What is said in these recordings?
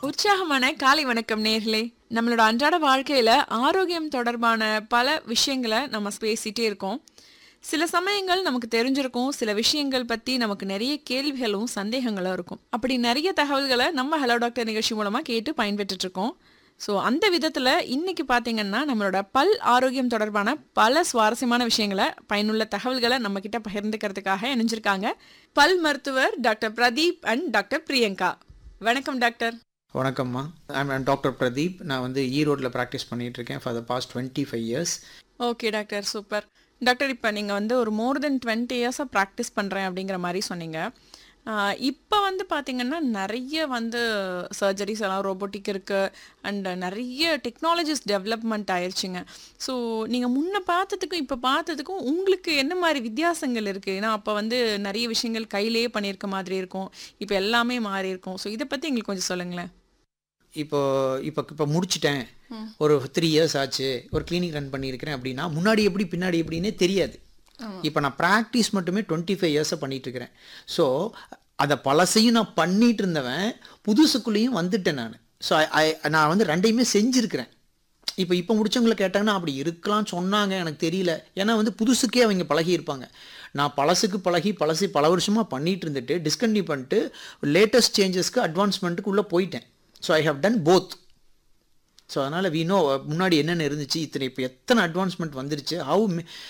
உற்சாகமான காலை வணக்கம் நேர்களே நம்மளோட அன்றாட வாழ்க்கையில ஆரோக்கியம் தொடர்பான பல விஷயங்களை நம்ம பேசிட்டே இருக்கோம் சில சமயங்கள் நமக்கு தெரிஞ்சிருக்கும் சில விஷயங்கள் பத்தி நமக்கு நிறைய கேள்விகளும் சந்தேகங்களும் இருக்கும் அப்படி நிறைய தகவல்களை நம்ம ஹலோ டாக்டர் நிகழ்ச்சி மூலமா கேட்டு பயன்பெற்றுட்டு இருக்கோம் ஸோ அந்த விதத்துல இன்னைக்கு பாத்தீங்கன்னா நம்மளோட பல் ஆரோக்கியம் தொடர்பான பல சுவாரஸ்யமான விஷயங்களை பயனுள்ள தகவல்களை நம்ம கிட்ட பகிர்ந்துக்கிறதுக்காக இணைஞ்சிருக்காங்க பல் மருத்துவர் doctor Pradeep and doctor Priyanka வணக்கம் டாக்டர் வணக்கம்மா ஐம் டாக்டர் பிரதீப் நான் வந்து ஈரோட்டில் ப்ராக்டிஸ் பண்ணிட்டு இருக்கேன் for the past twenty five years okay doctor super doctor இப்போ நீங்கள் வந்து ஒரு மோர் தென் டுவெண்ட்டி இயர்ஸாக ப்ராக்டிஸ் பண்ணுறேன் அப்படிங்கிற மாதிரி சொன்னீங்க இப்போ வந்து பார்த்தீங்கன்னா நிறைய வந்து சர்ஜரிஸ் எல்லாம் ரோபோட்டிக் இருக்குது அண்ட் நிறைய டெக்னாலஜிஸ் டெவலப்மெண்ட் ஆயிடுச்சுங்க ஸோ நீங்கள் முன்ன பார்த்ததுக்கும் இப்போ பார்த்ததுக்கும் உங்களுக்கு என்ன மாதிரி வித்தியாசங்கள் இருக்குது ஏன்னா அப்போ வந்து நிறைய விஷயங்கள் கையிலேயே பண்ணியிருக்க மாதிரி இருக்கும் இப்போ எல்லாமே மாறி இருக்கும் ஸோ இதை பற்றி எங்களுக்கு கொஞ்சம் சொல்லுங்களேன் இப்போ இப்போ இப்போ முடிச்சிட்டேன் ஒரு த்ரீ இயர்ஸ் ஆச்சு ஒரு கிளினிக் ரன் பண்ணியிருக்கிறேன் அப்படின்னா முன்னாடி எப்படி பின்னாடி எப்படின்னே தெரியாது இப்போ நான் ப்ராக்டிஸ் மட்டுமே டுவெண்ட்டி ஃபைவ் இயர்ஸை பண்ணிட்டு இருக்கிறேன் ஸோ அதை பழசையும் நான் பண்ணிட்டு இருந்தவன் புதுசுக்குள்ளேயும் வந்துட்டேன் நான் ஸோ நான் வந்து ரெண்டையுமே செஞ்சுருக்கிறேன் இப்போ இப்போ முடிச்சவங்களை கேட்டாங்கன்னா அப்படி இருக்கலாம் சொன்னாங்க எனக்கு தெரியல ஏன்னா வந்து புதுசுக்கே அவங்க பழகி இருப்பாங்க நான் பழசுக்கு பழகி பழசு பல வருஷமாக பண்ணிட்டு இருந்துட்டு டிஸ்கண்டினியூ பண்ணிட்டு லேட்டஸ்ட் சேஞ்சஸ்க்கு அட்வான்ஸ்மெண்ட்டுக்கு உள்ளே போயிட்டேன் so I have done both so அதனால் வி நோ முன்னாடி என்னென்ன இருந்துச்சு இத்தனை இப்போ எத்தனை அட்வான்ஸ்மெண்ட் வந்துருச்சு how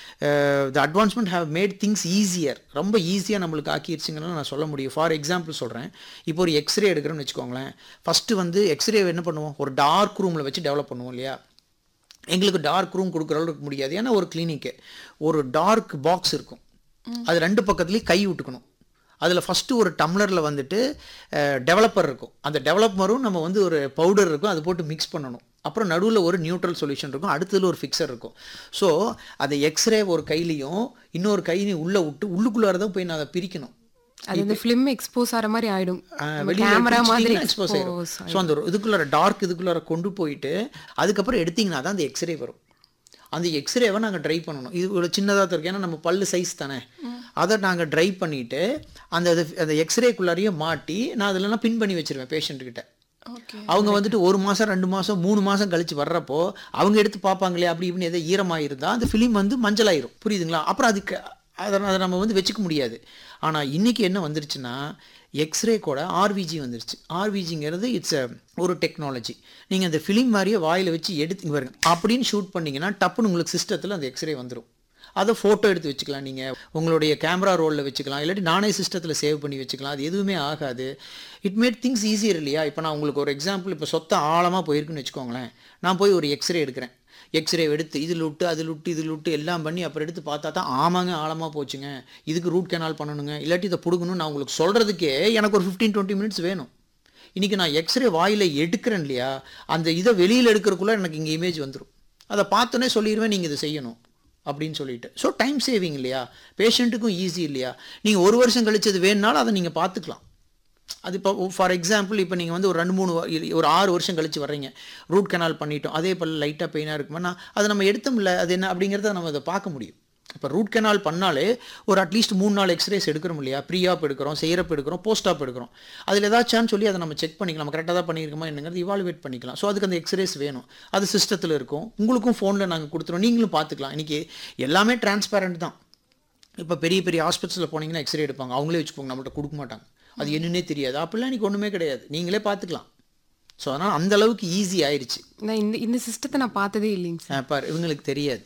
the advancement have made things easier ரொம்ப ஈஸியாக நம்மளுக்கு ஆக்கிடுச்சுங்கன்னு நான் சொல்ல முடியும் ஃபார் எக்ஸாம்பிள் சொல்கிறேன் இப்போ ஒரு எக்ஸ்ரே எடுக்கிறோன்னு வச்சுக்கோங்களேன் ஃபஸ்ட்டு வந்து எக்ஸ்ரே என்ன பண்ணுவோம் ஒரு டார்க் ரூமில் வச்சு டெவலப் பண்ணுவோம் இல்லையா எங்களுக்கு டார்க் ரூம் கொடுக்குற அளவுக்கு முடியாது ஏன்னா ஒரு கிளினிக்கு ஒரு டார்க் பாக்ஸ் இருக்கும் அது ரெண்டு பக்கத்துலேயும் கை விட்டுக்கணும் அதில் ஃபஸ்ட்டு ஒரு டம்ளரில் வந்துட்டு டெவலப்பர் இருக்கும் அந்த டெவலப்பரும் நம்ம வந்து ஒரு பவுடர் இருக்கும் அது போட்டு மிக்ஸ் பண்ணணும் அப்புறம் நடுவில் ஒரு நியூட்ரல் சொல்யூஷன் இருக்கும் அடுத்ததில் ஒரு ஃபிக்சர் இருக்கும் ஸோ அதை எக்ஸ்ரே ஒரு கையிலையும் இன்னொரு கையிலையும் உள்ளே விட்டு உள்ளுக்குள்ளார தான் போய் நான் அதை பிரிக்கணும் அது இந்த ஃபிலிம் எக்ஸ்போஸ் ஆகிற மாதிரி ஆயிடும் கேமரா மாதிரி எக்ஸ்போஸ் ஆயிடும் expose ஸோ அந்த இதுக்குள்ளார டார்க் இதுக்குள்ளார கொண்டு போயிட்டு அதுக்கப்புறம் எடுத்தீங்கன்னா தான் அந்த எக்ஸ்ரே வரும் அந்த எக்ஸ்ரேவை நாங்கள் ட்ரை பண்ணணும் இது ஒரு சின்னதாக இருக்கு ஏன்னா நம்ம பல்லு சைஸ் தானே அதை நாங்கள் ட்ரை பண்ணிவிட்டு அந்த இது- அந்த எக்ஸ்ரேக்குள்ளாரையும் மாட்டி நான் அதெல்லாம் பின் பண்ணி வச்சிருவேன் பேஷண்ட்டுக்கிட்ட ஓகே அவங்க வந்துட்டு ஒரு மாதம் ரெண்டு மாதம் மூணு மாதம் கழிச்சு வர்றப்போ அவங்க எடுத்து பார்ப்பாங்களே அப்படி இப்படின்னு எதாவது ஈரமாயிருந்தா அந்த ஃபிலிம் வந்து மஞ்சளாயிரும் புரியுதுங்களா அப்புறம் அதுக்கு அதை அதை நம்ம வந்து வச்சுக்க முடியாது ஆனால் இன்னைக்கு என்ன வந்துருச்சுன்னா எக்ஸ்ரே கூட ஆர்விஜி வந்துருச்சு ஆர்விஜிங்கிறது இட்ஸ் ஒரு டெக்னாலஜி நீங்கள் அந்த ஃபிலிம் மாதிரியே வாயில் வச்சு எடுத்து இங்க பாருங்க அப்படின்னு ஷூட் பண்ணீங்கன்னா டப்புன்னு உங்களுக்கு சிஸ்டத்தில் அந்த எக்ஸ்ரே வந்துடும் அதை ஃபோட்டோ எடுத்து வச்சுக்கலாம் நீங்கள் உங்களுடைய கேமரா ரோலில் வச்சுக்கலாம் இல்லாட்டி நானே சிஸ்டத்தில் சேவ் பண்ணி வச்சுக்கலாம் அது எதுவுமே ஆகாது இட் மேட் திங்ஸ் ஈஸியர் இல்லையா இப்போ நான் உங்களுக்கு ஒரு எக்ஸாம்பிள் இப்போ சொத்த ஆழமாக போயிருக்குன்னு வச்சுக்கோங்களேன் நான் போய் ஒரு எக்ஸ்ரே எடுக்கிறேன் எக்ஸ்ரே எடுத்து இதில் விட்டு அதில் விட்டு இதில் விட்டு எல்லாம் பண்ணி அப்புறம் எடுத்து பார்த்தா தான் ஆமாங்க ஆழமாக போச்சுங்க இதுக்கு ரூட் கெனால் பண்ணணுங்க இல்லாட்டி இதை பிடுங்கணும் நான் உங்களுக்கு சொல்கிறதுக்கே எனக்கு ஒரு ஃபிஃப்டீன் டுவெண்ட்டி மினிட்ஸ் வேணும் இன்றைக்கி நான் எக்ஸ்ரே வாயில் எடுக்கிறேன் இல்லையா அந்த இதை வெளியில் எடுக்கிறதுக்குள்ளே எனக்கு இங்கே இமேஜ் வந்துடும் அதை பார்த்தோன்னே சொல்லிடுவேன் நீங்கள் இதை செய்யணும் அப்படின்னு சொல்லிட்டு ஸோ டைம் சேவிங் இல்லையா பேஷண்ட்டுக்கும் ஈஸி இல்லையா நீங்கள் ஒரு வருஷம் கழிச்சது வேணுனாலும் அதை நீங்கள் பார்த்துக்கலாம் அது இப்போ ஃபார் எக்ஸாம்பிள் இப்போ நீங்கள் வந்து ஒரு ரெண்டு மூணு வ- இ- ஒரு ஆறு வருஷம் கழிச்சு வர்றீங்க ரூட் கனால் பண்ணிட்டோம் அதே போல் லைட்டாக பெயினாக இருக்குமானா அதை நம்ம எடுத்தோம்ல அது என்ன அப்படிங்கிறத நம்ம அதை பார்க்க முடியும் இப்போ ரூட் கனால் பண்ணாலே ஒரு அட்லீஸ்ட் மூணு நாலு எக்ஸ்ரேஸ் எடுக்கிறோம் இல்லையா ப்ரீ ஆப் எடுக்கிறோம் செய்யறப் எடுக்கிறோம் போஸ்ட் ஆப் எடுக்கிறோம் அதில் ஏதாச்சும் சொல்லி அதை நம்ம செக் பண்ணிக்கலாம் நம்ம கரெக்டாக தான் பண்ணியிருக்கோமா என்னங்கிறது இவாலுவேட் பண்ணிக்கலாம் ஸோ அதுக்கு அந்த எக்ஸ்ரேஸ் வேணும் அது சிஸ்டத்தில் இருக்கும் உங்களுக்கும் ஃபோனில் நாங்கள் கொடுத்துருவோம் நீங்களும் பார்த்துக்கலாம் இன்றைக்கி எல்லாமே டிரான்ஸ்பேரண்ட் தான் இப்போ பெரிய பெரிய ஹாஸ்பிட்டலில் போனீங்கன்னா எக்ஸ்ரே எடுப்பாங்க அவங்களே வச்சுக்கோங்க நம்மள்ட்ட கொடுக்க மாட்டாங்க அது என்னன்னே தெரியாது அப்படிலாம் இன்னைக்கு ஒன்றுமே கிடையாது நீங்களே பார்த்துக்கலாம் ஸோ அதனால் அந்த அளவுக்கு ஈஸி ஆயிடுச்சு நான் இந்த இந்த சிஸ்டத்தை நான் பார்த்ததே இல்லைங்க சார் அஹ் பாரு இவங்களுக்கு தெரியாது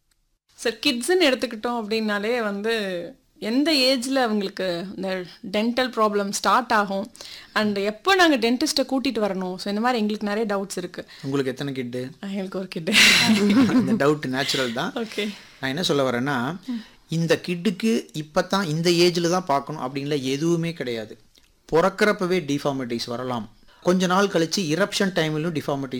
சார் கிட்ஸ்ன்னு எடுத்துக்கிட்டோம் அப்படின்னாலே வந்து எந்த ஏஜில் அவங்களுக்கு இந்த டென்டல் ப்ராப்ளம் ஸ்டார்ட் ஆகும் அண்ட் எப்போ நாங்கள் டென்டிஸ்ட்டை கூட்டிகிட்டு வரணும் ஸோ இந்த மாதிரி எங்களுக்கு நிறைய டவுட்ஸ் இருக்குது உங்களுக்கு எத்தனை கிட்டு எங்களுக்கு ஒரு கிட்டு அந்த டவுட் நேச்சுரல் தான் ஓகே நான் என்ன சொல்ல வரேன்னா இந்த கிட்டுக்கு இப்போ தான் இந்த ஏஜில் தான் பார்க்கணும் அப்படின்ல எதுவுமே கிடையாது பிறக்கிறப்பவே டிஃபார்மிட்டிஸ் வரலாம் கொஞ்ச நாள் கழிச்சு இரப்ஷன் டைம்லையும் டிஃபார்மிட்டிஸ்